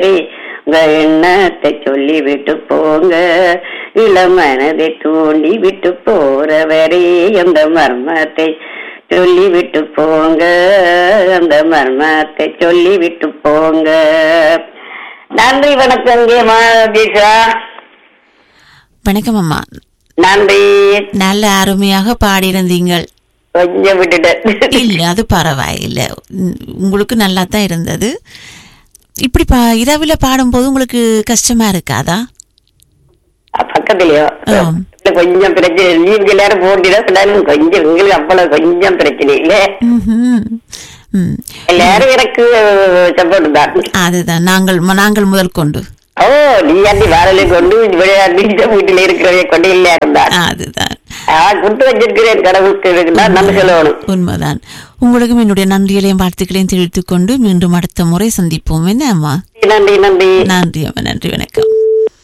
ஏய், உங்க எண்ணத்தை சொல்லி விட்டு போங்க இளமனதை தூண்டி விட்டு போறவரே அந்த மர்மத்தை சொல்லி விட்டு போங்க அந்த மர்மத்தை சொல்லி விட்டு போங்க நன்றி வணக்கம் கீதா வணக்கம் அம்மா நன்றி நல்ல அருமையாக பாடியிருந்தீங்கள் கொஞ்சம் விட்டுட்டேன் இல்ல அது பரவாயில்லை உம், உங்களுக்கு நல்லா தான் இருந்தது இப்படி பா இரவுல பாடும்போது உங்களுக்கு கஷ்டமா இருக்காதா பக்கத்துலயோ ஆம். இல்ல, கொஞ்சம் பிரச்சனை லீவுக்கு எல்லாரும் போட்டிதான் கொஞ்சம் உங்களுக்கு அவ்வளவு கொஞ்சம் பிரச்சனை இல்ல ம்ஹும். ம். எல்லாரும் எனக்கு சப்போர்ட் தான் அதுதான் நாங்கள் நாங்கள் முதல் கொண்டு ஓ நீ அண்டி வாரலை கொண்டு விளையாடி வீட்டுல இருக்கிறவங்க கொண்டு இல்ல இருந்தான் அதுதான் குட்டு வச்சிருக்கிறேன் கடவுளுக்கு தான் நம்ம சொல்லணும் உண்மைதான் உங்களுக்கும் என்னுடைய நன்றிகளையும் வாழ்த்துக்களையும் தெரிவித்துக் கொண்டு மீண்டும் அடுத்த முறை சந்திப்போம் என்ன அம்மா நன்றி நன்றி நன்றி அம்மா நன்றி வணக்கம்